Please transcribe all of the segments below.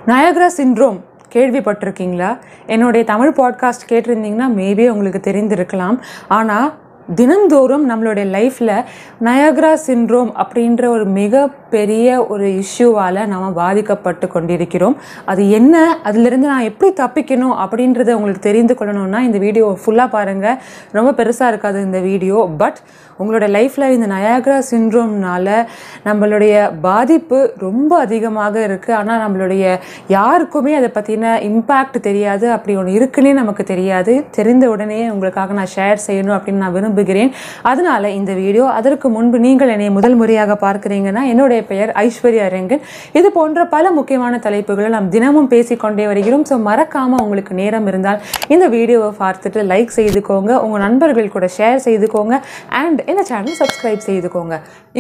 Niagara syndrome கேள்விப்பட்டிருக்கீங்களா என்னுடைய Tamil podcast கேட்டிருந்தீங்கன்னா maybe உங்களுக்கு தெரிந்திருக்கலாம் ஆனால் தினந்தோறும் நம்மளுடைய லைஃப்பில் நயக்ரா சிண்ட்ரோம் அப்படின்ற ஒரு மிகப்பெரிய ஒரு இஷ்யூவால் நாம் பாதிக்கப்பட்டு கொண்டிருக்கிறோம் அது என்ன அதிலிருந்து நான் எப்படி தப்பிக்கணும் அப்படின்றத உங்களுக்கு தெரிந்து கொள்ளணும்னா இந்த வீடியோ ஃபுல்லாக பாருங்கள் ரொம்ப பெருசாக இருக்காது இந்த வீடியோ பட் உங்களோட லைஃப்பில் இந்த நயாக்ரா சிண்ட்ரோம்னால நம்மளுடைய பாதிப்பு ரொம்ப அதிகமாக இருக்குது ஆனால் நம்மளுடைய யாருக்குமே அதை பற்றின இம்பேக்ட் தெரியாது அப்படி ஒன்று இருக்குன்னே நமக்கு தெரியாது தெரிந்த உடனே உங்களுக்காக நான் ஷேர் செய்யணும் அப்படின்னு நான் விரும்புகிறேன் அதனால இந்த வீடியோ அதற்கு முன்பு நீங்கள் என்னை முதல் முறையாக பார்க்குறீங்கன்னா என்னுடைய பெயர் ஐஸ்வர்யா ரெங்கன் இது போன்ற பல முக்கியமான தலைப்புகளை நாம் தினமும் பேசிக்கொண்டே வருகிறோம் ஸோ மறக்காமல் உங்களுக்கு நேரம் இருந்தால் இந்த வீடியோவை பார்த்துட்டு லைக் செய்துக்கோங்க உங்கள் நண்பர்கள் கூட ஷேர் செய்துக்கோங்க அண்ட் இந்த சேனல் சப்ஸ்கிரைப் செய்துக்கோங்க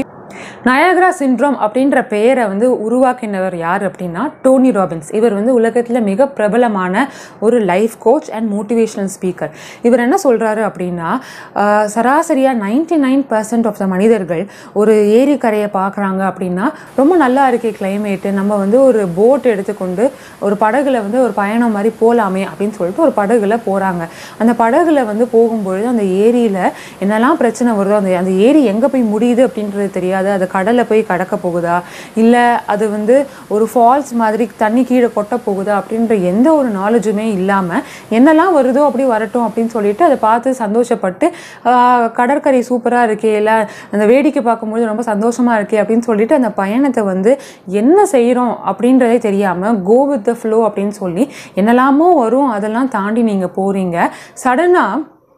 நயாகரா சிண்ட்ரோம் அப்படின்ற பெயரை வந்து உருவாக்கினவர் யார் அப்படின்னா டோனி ராபின்ஸ் இவர் வந்து உலகத்தில் மிக பிரபலமான ஒரு life coach and motivational speaker இவர் என்ன சொல்கிறாரு அப்படின்னா ஆஹ், சராசரியாக ninety nine percent of the மனிதர்கள் ஒரு ஏரிக்கரையை பார்க்குறாங்க அப்படின்னா ரொம்ப நல்லா இருக்கே கிளைமேட்டு நம்ம வந்து ஒரு போட் எடுத்துக்கொண்டு ஒரு படகுல வந்து ஒரு பயணம் மாதிரி போகலாமே அப்படின்னு சொல்லிட்டு ஒரு படகுல போகிறாங்க அந்த படகுல வந்து போகும்பொழுது அந்த ஏரியில் என்னெல்லாம் பிரச்சனை வருதோ அந்த அந்த ஏரி எங்கே போய் முடியுது அப்படின்றது தெரியாது அது கடலில் போய் கடக்க போகுதா இல்லை அது வந்து ஒரு ஃபால்ஸ் மாதிரி தண்ணி கீழே கொட்ட போகுதா அப்படின்ற எந்த ஒரு நாலேஜுமே இல்லாமல் என்னெல்லாம் வருதோ அப்படி வரட்டும் அப்படின்னு சொல்லிட்டு அதை பார்த்து சந்தோஷப்பட்டு ஆஹ், கடற்கரை சூப்பராக இருக்கே இல்லை அந்த வேடிக்கை பார்க்கும்போது ரொம்ப சந்தோஷமாக இருக்கே அப்படின்னு சொல்லிட்டு அந்த பயணத்தை வந்து என்ன செய்கிறோம் அப்படின்றதே தெரியாமல் கோ வித் த ஃப்ளோ அப்படின்னு சொல்லி என்னெல்லாமோ வரும் அதெல்லாம் தாண்டி நீங்கள் போகிறீங்க சடனாக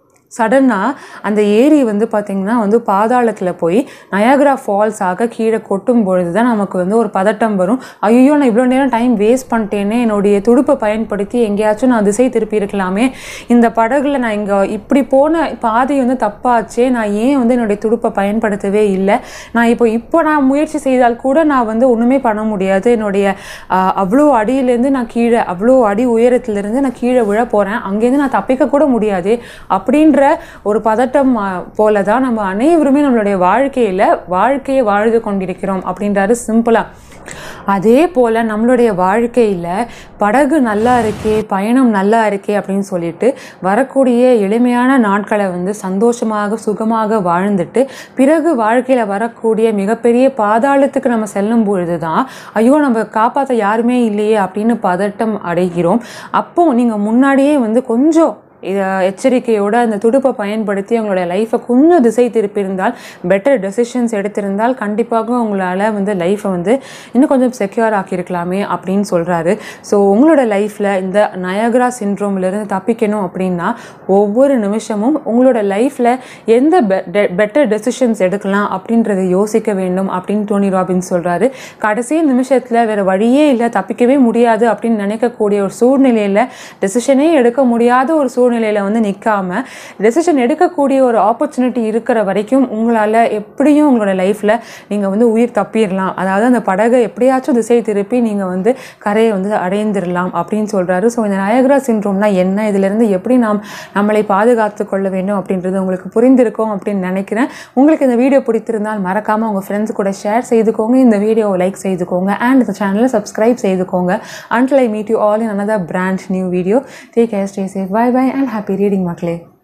சடனாக அந்த ஏரி வந்து பார்த்திங்கன்னா வந்து பாதாளத்தில் போய் நயாகரா ஃபால்ஸ் ஆக கீழே கொட்டும் பொழுது தான் நமக்கு வந்து ஒரு பதட்டம் வரும் ஐயோ நான் இவ்வளோ நேரம் டைம் வேஸ்ட் பண்ணிட்டேனே என்னுடைய துடுப்பை பயன்படுத்தி எங்கேயாச்சும் நான் திசை திருப்பி இருக்கலாமே இந்த படகுல நான் இங்கே இப்படி போன பாதை வந்து தப்பாச்சே நான் ஏன் வந்து என்னுடைய துடுப்பை பயன்படுத்தவே இல்லை நான் இப்போ இப்போ நான் முயற்சி செய்தால் கூட நான் வந்து ஒன்றுமே பண்ண முடியாது என்னுடைய ஆஹ், அவ்வளோ அடியிலேருந்து நான் கீழே அவ்வளோ அடி உயரத்துலேருந்து நான் கீழே விழ போகிறேன் அங்கேருந்து நான் தப்பிக்க கூட முடியாது அப்படின்ற ஒரு பதட்டம் ஆஹ், போல தான் நம்ம அனைவருமே நம்மளுடைய வாழ்க்கையில் வாழ்க்கையை வாழ்ந்து கொண்டிருக்கிறோம் அப்படின்றாரு சிம்பிளாக அதே போல் நம்மளுடைய வாழ்க்கையில் படகு நல்லா இருக்கே பயணம் நல்லா இருக்கே அப்படின்னு சொல்லிட்டு வரக்கூடிய எளிமையான நாட்களை வந்து சந்தோஷமாக சுகமாக வாழ்ந்துட்டு பிறகு வாழ்க்கையில் வரக்கூடிய மிகப்பெரிய பாதாளத்துக்கு நம்ம செல்லும் பொழுது தான் ஐயோ நம்ம காப்பாற்ற யாருமே இல்லையே அப்படின்னு பதட்டம் அடைகிறோம் அப்போ நீங்கள் முன்னாடியே வந்து கொஞ்சம் இதை எச்சரிக்கையோட அந்த துடுப்பை பயன்படுத்தி உங்களுடைய லைஃப்பை கொஞ்சம் திசை திருப்பியிருந்தால் பெட்டர் டெசிஷன்ஸ் எடுத்திருந்தால் கண்டிப்பாக உங்களால் வந்து லைஃப்பை வந்து இன்னும் கொஞ்சம் செக்யூர் ஆக்கியிருக்கலாமே அப்படின்னு சொல்கிறாரு ஸோ உங்களோட லைஃப்பில் இந்த நயகரா சிண்ட்ரோம்லேருந்து தப்பிக்கணும் அப்படின்னா ஒவ்வொரு நிமிஷமும் உங்களோட லைஃப்பில் எந்த பெட்டர் டெசிஷன்ஸ் எடுக்கலாம் அப்படின்றத யோசிக்க வேண்டும் அப்படின்னு டோனி ராபின்ஸ் சொல்கிறாரு கடைசி நிமிஷத்தில் வேறு வழியே இல்லை தப்பிக்கவே முடியாது அப்படின்னு நினைக்கக்கூடிய ஒரு சூழ்நிலையில் டெசிஷனே எடுக்க முடியாத ஒரு சூழ்நிலையில் வந்து நிற்காம டெசிஷன் எடுக்கக்கூடிய ஒரு ஆப்பர்ச்சுனிட்டி இருக்கிற வரைக்கும் உங்களால் எப்படியும் உங்களோட லைஃப்பில் நீங்கள் வந்து உயிர் தப்பிடலாம் அதாவது அந்த படகை எப்படியாச்சும் திசை திருப்பி நீங்கள் வந்து கரையை வந்து அடைந்திடலாம் அப்படின்னு சொல்கிறாரு ஸோ இந்த நயகரா சிண்ட்ரோம்னா என்ன இதிலிருந்து எப்படி நாம் நம்மளை பாதுகாத்து கொள்ள வேண்டும் அப்படின்றது உங்களுக்கு புரிந்திருக்கும் அப்படின்னு நினைக்கிறேன் உங்களுக்கு இந்த வீடியோ பிடித்திருந்தால் மறக்காமல் உங்கள் ஃப்ரெண்ட்ஸ் கூட ஷேர் செய்துக்கோங்க இந்த வீடியோவை லைக் செய்துக்கோங்க அண்ட் இந்த சேனலை சப்ஸ்கிரைப் செய்துக்கோங்க until I meet you all in another brand new video. Take care, stay safe, bye bye, and happy reading, மக்களே